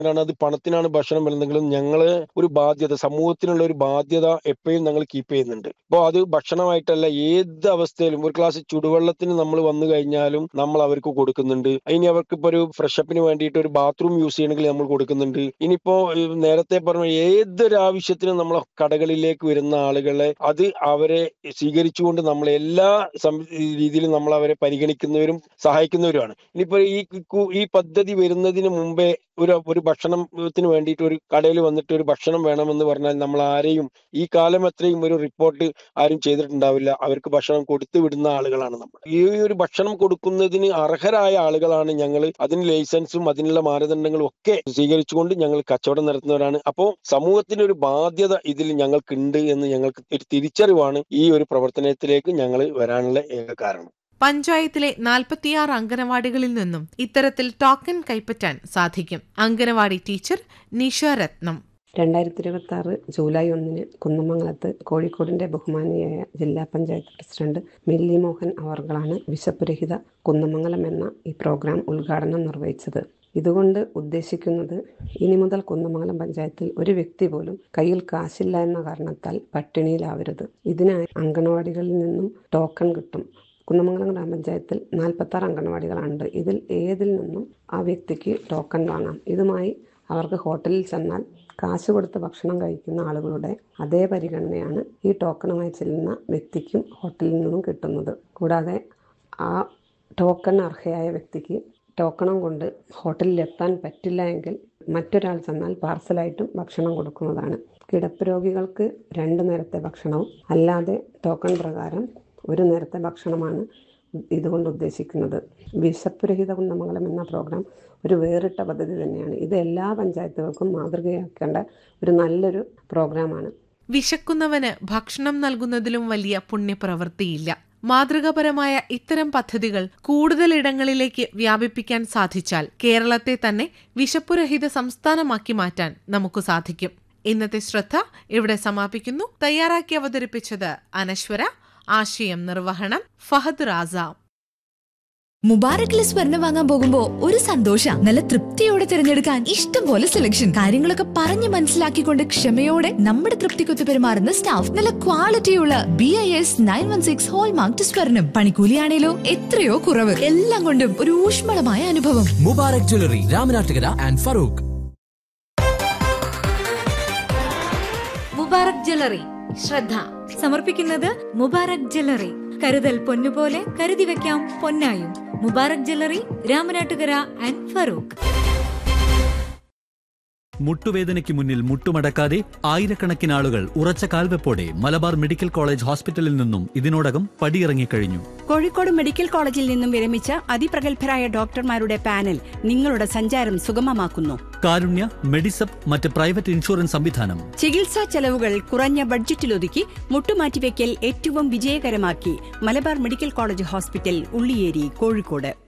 ആണ് അത് പണത്തിനാണ് ഭക്ഷണം വരുന്നെങ്കിലും ഞങ്ങള് ഒരു ബാധ്യത സമൂഹത്തിനുള്ള ഒരു ബാധ്യത എപ്പോഴും ഞങ്ങൾ കീപ്പ് ചെയ്യുന്നുണ്ട് അപ്പോൾ അത് ഭക്ഷണമായിട്ടല്ല ഏത് അവസ്ഥയിലും ഒരു ഗ്ലാസ് ചുടുവെള്ളത്തിന് നമ്മൾ വന്നു കഴിഞ്ഞാലും നമ്മൾ അവർക്ക് കൊടുക്കുന്നുണ്ട് ഇനി അവർക്ക് ഇപ്പൊ ഒരു ഫ്രഷപ്പിന് വേണ്ടിയിട്ട് ഒരു ബാത്റൂം യൂസ് ചെയ്യണമെങ്കിൽ നമ്മൾ കൊടുക്കുന്നുണ്ട് ഇനിയിപ്പോ ഈ നേരത്തെ പറഞ്ഞ ഏതൊരു ആവശ്യത്തിനും നമ്മളെ കടകളിലേക്ക് വരുന്ന ആളുകളെ അത് അവരെ സ്വീകരിച്ചുകൊണ്ട് നമ്മൾ എല്ലാ സം- രീതിയിലും നമ്മൾ അവരെ പരിഗണിക്കുന്നവരും സഹായിക്കുന്നവരുമാണ് ഇനിയിപ്പോ ഈ കു- ഈ പദ്ധതി വരുന്നതിന് മുമ്പേ ഒരു ഒരു ഭക്ഷണത്തിന് വേണ്ടിയിട്ട് ഒരു കടയിൽ വന്നിട്ട് ഒരു ഭക്ഷണം വേണമെന്ന് പറഞ്ഞാൽ നമ്മൾ ആരെയും ഈ കാലം അത്രയും ഒരു റിപ്പോർട്ട് ആരും ചെയ്തിട്ടുണ്ടാവില്ല അവർക്ക് ഭക്ഷണം കൊടുത്തു വിടുന്ന ആളുകളാണ് നമ്മൾ ഈ ഒരു ഭക്ഷണം കൊടുക്കുന്നതിന് അർഹരായ ആളുകളാണ് ഞങ്ങൾ അതിന് ലൈസൻസും അതിനുള്ള മാനദണ്ഡങ്ങളും ഒക്കെ സ്വീകരിച്ചുകൊണ്ട് ഞങ്ങൾ കച്ചവടം നടത്തുന്നവരാണ് അപ്പോൾ സമൂഹത്തിന് ഒരു ബാധ്യത ഇതിൽ ഞങ്ങൾക്കുണ്ട് എന്ന് ഞങ്ങൾക്ക് ഒരു തിരിച്ചറിവാണ് ഈ ഒരു പ്രവർത്തനത്തിലേക്ക് ഞങ്ങൾ വരാനുള്ള ഏക കാരണം പഞ്ചായത്തിലെ നാൽപ്പത്തിയാറ് അംഗനവാടികളിൽ നിന്നും ഇത്തരത്തിൽ ടോക്കൺ കൈപ്പറ്റാൻ സാധിക്കും അംഗനവാടി ടീച്ചർ നിഷ രത്നം രണ്ടായിരത്തി ഇരുപത്തി ആറ് ജൂലൈ ഒന്നിന് കുന്നമംഗലത്ത് കോഴിക്കോടിന്റെ ബഹുമാനിയായ ജില്ലാ പഞ്ചായത്ത് പ്രസിഡന്റ് മില്ലി മോഹൻ അവർകളാണ് വിശപ്പുരഹിത കുന്നമംഗലം എന്ന ഈ പ്രോഗ്രാം ഉദ്ഘാടനം നിർവഹിച്ചത് ഇതുകൊണ്ട് ഉദ്ദേശിക്കുന്നത് ഇനി മുതൽ കുന്നമംഗലം പഞ്ചായത്തിൽ ഒരു വ്യക്തി പോലും കയ്യിൽ കാശില്ല എന്ന കാരണത്താൽ പട്ടിണിയിലാവരുത് ഇതിനായി അംഗനവാടികളിൽ നിന്നും ടോക്കൺ കിട്ടും കുന്നമംഗലം ഗ്രാമപഞ്ചായത്തിൽ നാൽപ്പത്തി ആറ് അംഗനവാടികളുണ്ട് ഇതിൽ ഏതിൽ നിന്നും ആ വ്യക്തിക്ക് ടോക്കൺ വാങ്ങാം ഇതുമായി അവർക്ക് ഹോട്ടലിൽ ചെന്നാൽ കാശ് കൊടുത്ത് ഭക്ഷണം കഴിക്കുന്ന ആളുകളുടെ അതേ പരിഗണനയാണ് ഈ ടോക്കണുമായി ചെല്ലുന്ന വ്യക്തിക്കും ഹോട്ടലിൽ നിന്നും കിട്ടുന്നത് കൂടാതെ ആ ടോക്കൺ അർഹയായ വ്യക്തിക്ക് ടോക്കണും കൊണ്ട് ഹോട്ടലിൽ എത്താൻ പറ്റില്ല എങ്കിൽ മറ്റൊരാൾ ചെന്നാൽ പാർസലായിട്ടും ഭക്ഷണം കൊടുക്കുന്നതാണ് കിടപ്പ് രോഗികൾക്ക് രണ്ട് നേരത്തെ ഭക്ഷണവും അല്ലാതെ ടോക്കൺ പ്രകാരം ഒരു നേരത്തെ ഭക്ഷണമാണ് ഇതുകൊണ്ട് ഉദ്ദേശിക്കുന്നത് വിശപ്പുരഹിത കുന്നമംഗലം എന്ന പ്രോഗ്രാം ഒരു വേറിട്ട പദ്ധതി തന്നെയാണ് ഇത് എല്ലാ പഞ്ചായത്തുകൾക്കും മാതൃകയാക്കേണ്ട ഒരു നല്ലൊരു പ്രോഗ്രാമാണ് വിശക്കുന്നവന് ഭക്ഷണം നൽകുന്നതിലും വലിയ പുണ്യപ്രവൃത്തിയില്ല മാതൃകാപരമായ ഇത്തരം പദ്ധതികൾ കൂടുതൽ ഇടങ്ങളിലേക്ക് വ്യാപിപ്പിക്കാൻ സാധിച്ചാൽ കേരളത്തെ തന്നെ വിശപ്പുരഹിത സംസ്ഥാനമാക്കി മാറ്റാൻ നമുക്ക് സാധിക്കും ഇന്നത്തെ ശ്രദ്ധ ഇവിടെ സമാപിക്കുന്നു തയ്യാറാക്കി അവതരിപ്പിച്ചത് അനശ്വര ആശയം നിർവഹണം ഫഹദ് റാസ മുബാറക്കിലെ സ്വർണം വാങ്ങാൻ പോകുമ്പോ ഒരു സന്തോഷ നല്ല തൃപ്തിയോടെ തിരഞ്ഞെടുക്കാൻ ഇഷ്ടം പോലെ സെലക്ഷൻ കാര്യങ്ങളൊക്കെ പറഞ്ഞു മനസ്സിലാക്കിക്കൊണ്ട് ക്ഷമയോടെ നമ്മുടെ തൃപ്തിക്കൊത്ത് പെരുമാറുന്ന സ്റ്റാഫ് നല്ല ക്വാളിറ്റിയുള്ള B I S nine one six hallmark സ്വർണം പണിക്കൂലിയാണേലോ എത്രയോ കുറവ് എല്ലാം കൊണ്ടും ഒരു ഊഷ്മളമായ അനുഭവം Mubarak jewellery Ramanattukara and Feroke Mubarak jewellery ശ്രദ്ധ സമർപ്പിക്കുന്നത് മുബാറക് ജ്വല്ലറി കരുതൽ പൊന്നുപോലെ കരുതി വെക്കാം പൊന്നായും മുബാറക് ജ്വല്ലറി രാമനാട്ടുകര ആൻഡ് ഫറൂഖ് മുട്ടുവേദനയ്ക്ക് മുന്നിൽ മുട്ടുമടക്കാതെ ആയിരക്കണക്കിന് ആളുകൾ ഉറച്ച കാൽവെപ്പോടെ മലബാർ മെഡിക്കൽ കോളേജ് ഹോസ്പിറ്റലിൽ നിന്നും ഇതിനോടകം പടിയിറങ്ങിക്കഴിഞ്ഞു കോഴിക്കോട് മെഡിക്കൽ കോളേജിൽ നിന്നും വിരമിച്ച അതിപ്രഗത്ഭരായ ഡോക്ടർമാരുടെ പാനൽ നിങ്ങളുടെ സഞ്ചാരം സുഗമമാക്കുന്നു കാരുണ്യ മെഡിസപ്പ് മറ്റ് പ്രൈവറ്റ് ഇൻഷുറൻസ് സംവിധാനം ചികിത്സാ ചെലവുകൾ കുറഞ്ഞ ബഡ്ജറ്റിലൊതുക്കി മുട്ടുമാറ്റിവെക്കൽ ഏറ്റവും വിജയകരമാക്കി Malabar medical college hospital Ulliyeri Kozhikode